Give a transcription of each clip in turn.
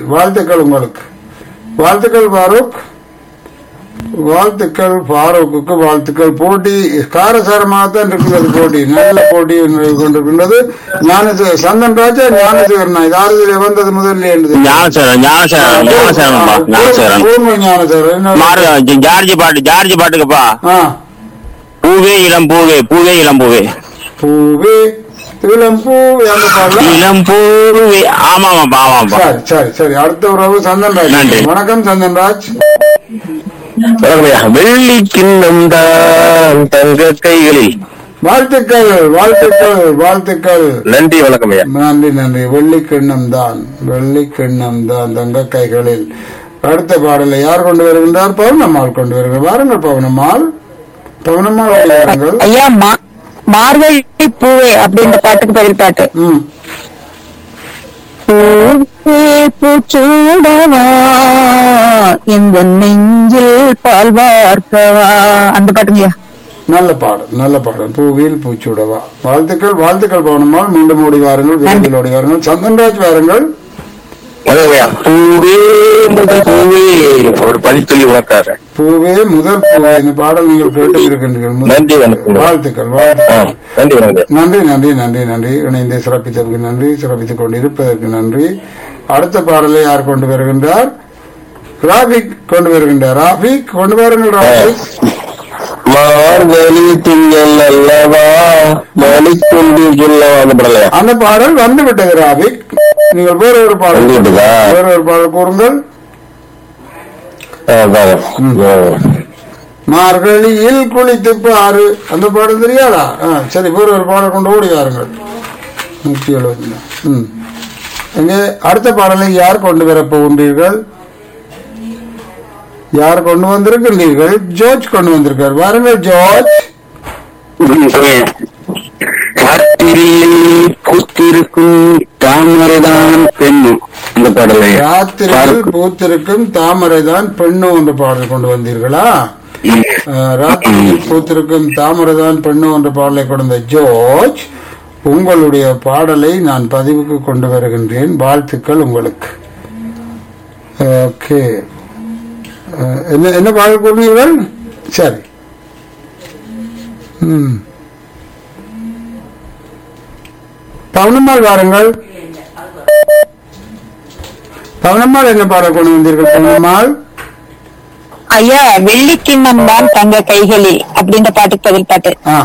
வாழ்த்துக்கள் உங்களுக்கு வாழ்த்துக்கள் ஃபாரூக் வாழ்த்துக்கள் ஃபாரூக்குக்கு வாழ்த்துக்கள் போட்டி காரசாரமாக தான் இருக்கிறது போட்டி நல்ல போட்டி கொண்டிருக்கின்றது ஞானசே சந்தன் ராஜா ஞானசேகரனா இது ஆறுதல் வந்தது முதல்ல என்று ஞானசேரன் ஞானசேரன் ஞானசேரன்ப்பா ஞானசேரன் பூர்வ ஞானசேகரன் என்ன- மாறு ஜார்ஜ் பாட்டு ஜார்ஜ் பாட்டுக்குப்பா ஆ பூவே இளம் பூவே பூவே இளம் பூவே பூவே இளம் பூ அந்த பாடலாம் இளம் பூவே ஆமாமாப்பா ஆமாப்பா சரி சரி சரி அடுத்த உறவு சந்தன்ராஜ் நன்றி. வணக்கம் சந்தன்ராஜ் வெள்ளி கிண்ணம் தான் தங்க கைகளில் வாழ்த்துக்கள் வாழ்த்துக்கள் வாழ்த்துக்கள் நன்றி வணக்கம் ஐயா நன்றி நன்றி வெள்ளி கிண்ணம் தான் வெள்ளி கிண்ணம் தான் தங்க கைகளில் அடுத்த பாடலை யார் கொண்டு வருகின்றார் பவுனம்மாள் கொண்டு வருகிறார் வாருங்கள் பவுனம்மாள் பவுனம்மாள் ஓடி வாருங்கள் ஐயா மா- மார்கழி பூவே அப்படின்ற பாட்டுக்கு பதில் பாட்டு ம் பூவே பூச்சூடவா இந்த நெஞ்சில் பால் வார்க்கவா அந்த பாட்டுங்கய்யா நல்ல பாடல் நல்ல பாடல் பூவில் பூச்சூடவா வாழ்த்துக்கள் வாழ்த்துக்கள் பவுனம்மாள் மீண்டும் ஓடி வாருங்கள் விரைவில் ஓடி வாருங்கள் சந்தன்ராஜ் வாருங்கள் வணக்கம் ஐயா பூவே முதல் பூவே ஒரு பதித்தொலி உனக்காக பூவே முதல் பூவே இந்த பாடல் நீங்கள் கேட்டு இருக்கின்றீர்கள் முதல் நன்றி வணக்கம் வாழ்த்துக்கள் ஆ, வாழ்த்துக்கள் நன்றி வணக்கம் நன்றி நன்றி நன்றி நன்றி இணைந்து சிறப்பித்ததற்கு நன்றி சிறப்பித்துக் கொண்டிருப்பதற்கு நன்றி அடுத்த பாடலை யார் கொண்டு வருகின்றார் ராபிக் கொண்டு வருகின்றார் ராபிக் கொண்டு வாருங்கள் ராபிக் மார்கழி திங்கள் அல்லவா மணிக்குண்டு சொல்லவா அந்த படலையா அந்த பாடல் வந்து விட்டது ராபிக் நீங்கள் வேற ஒரு பாடல் வந்து விட்டதா? வேற ஒரு பாடல் கூறுங்கள் மார்கழியில் குளித்து பாரு அந்த பாடல் தெரியாதா ஆ, சரி வேற ஒரு பாடல் கொண்டு ஓடி வாருங்கள் நூற்றி எழுபத்தி நாலு. ம் எங்கே அடுத்த பாடலை யார் கொண்டு வரப் போகின்றீர்கள் யார் கொண்டு வந்திருக்கின்றீர்கள் ஜோர்ஜ் கொண்டு வந்திருக்கார் வாருங்கள் ஜோர்ஜ் காத்திரியில் பூத்திருக்கும் தாமரைதான் பெண்ணும் இந்த பாடலை ராத்திரியில் பூத்திருக்கும் தாமரைதான் பெண்ணு என்ற பாடல் கொண்டு வந்தீர்களா அஹ், ராத்திரியில் பூத்திருக்கும் தாமரைதான் பெண்ணு என்ற பாடலை கொண்டு வந்த ஜோர்ஜ் உங்களுடைய பாடலை நான் பதிவுக்கு கொண்டு வருகின்றேன் வாழ்த்துக்கள் உங்களுக்கு ஓகே அஹ், என்ன என்ன பாடல் கூறினீர்கள் சரி ம் பவுனம்மாள் வாருங்கள் பவுனம்மாள் என்ன பாடல் கொண்டு வந்தீர்கள் பவுனம்மாள் ஐயா வெள்ளிக்கிண்ணம் தான் தங்க கைகளில் அப்படின்ற பாட்டுக்கு பதில் பாட்டு ஆ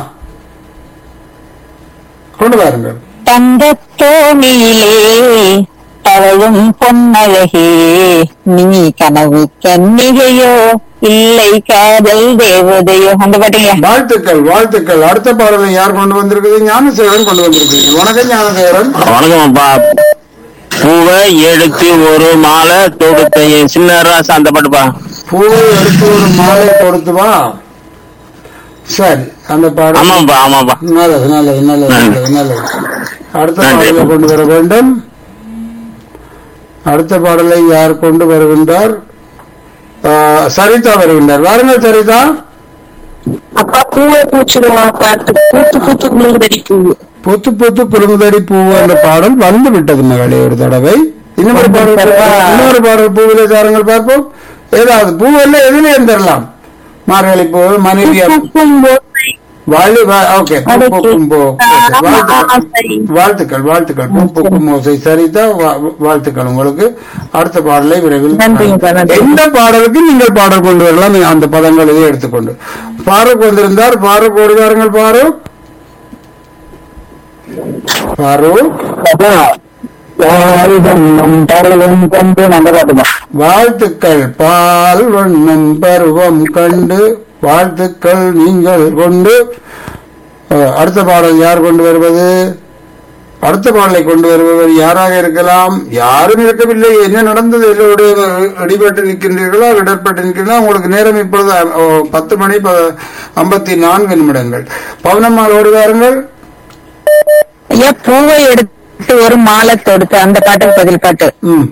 கொண்டு வாருங்கள் தங்கத்தோணியிலே தவழும் பொன்னழகே நீ கனவு கன்னிகையோ இல்லை காதல் தேவதையோ அந்த பாட்டுங்க வாழ்த்துக்கள் வாழ்த்துக்கள் அடுத்த பாடலை யார் கொண்டு வந்திருக்குது ஞானசேகரன் கொண்டு வந்திருக்கீங்க வணக்கம் ஞானசேகரன் வணக்கம் அப்பா பூவை எடுத்து ஒரு மாலை தொடுத்த என் சின்ன ராசா அந்த பாட்டுப்பா பூவை எடுத்து ஒரு மாலை கொடுத்து வா சரி அந்த பாடல் ஆமாப்பா ஆமாப்பா நல்லது நல்லது நல்லது நல்லது நல்லது அடுத்த நன்றி. பாடலை கொண்டு வர வேண்டும் அடுத்த பாடலை யார் கொண்டு வருகின்றார் ஆ, சரிதா வருகின்றார் வாருங்கள் சரிதா அப்பா பூவை பூச்சிடுவா பாட்டு பூத்து பூத்து குளிர்தடி பூ பொத்து பொத்து புறமுதடி பூ என்ற பாடல் வந்து விட்டது மகளே ஒரு தடவை இன்னொரு பாடல் இன்னொரு பாடல் பூவிலே தாருங்கள் பார்ப்போம் ஏதாவது பூ எல்லாம் எதுலயும் தரலாம் மார்கழி பூ மனைவி வாழி ஓகே பூ பூக்கும் பூ Okay. வாழ்த்துக்கள் வாழ்த்துக்கள் வாழ்த்துக்கள் பூ பூக்கும் ஓசை சரிதா வா- வாழ்த்துக்கள் உங்களுக்கு அடுத்த பாடலை விரைவில் நன்றிங்க, நன்றி. எந்த பாடலுக்கு நீங்கள் பாடல் கொண்டு வரலாம் அந்த பதங்களை எடுத்துக்கொண்டு பாரூக் வந்திருந்தார் பாரூக் ஓடி வாருங்கள் பாரூக் பாரூக் அந்த பாட்டுமா வாழ்த்துக்கள் பால் வண்ணம் பருவம் கண்டு வாழ்த்துக்கள் நீங்கள் கொண்டு அஹ், அடுத்த பாடல் யார் கொண்டு வருவது அடுத்த பாடலை கொண்டு வருபவர் யாராக இருக்கலாம் யாரும் இருக்கவில்லை என்ன நடந்தது எல்லோருடைய இடிபட்டு நிற்கின்றீர்களோ இடர்பட்டு நிற்கிறீர்களோ உங்களுக்கு நேரம் இப்பொழுது அஹ், பத்து மணி ப- ஐம்பத்தி நான்கு நிமிடங்கள் பவனம்மாள் ஓடி வாருங்கள் ஐயா பூவை எடுத்து ஒரு மாலை தொடுத்து அந்த பாட்டுக்கு பதில் பாட்டு ம்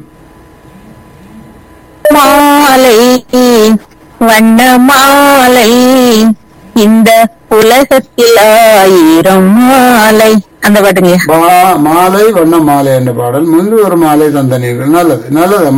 மாலை வண்ண மாலை இந்த உலகத்தில் ஆயிரம் மாலை அந்த பாட்டுங்க மா- மாலை வண்ண மாலை என்ற பாடல் முன்பு ஒரு மாலை தந்தனீர்கள் நல்லது நல்லது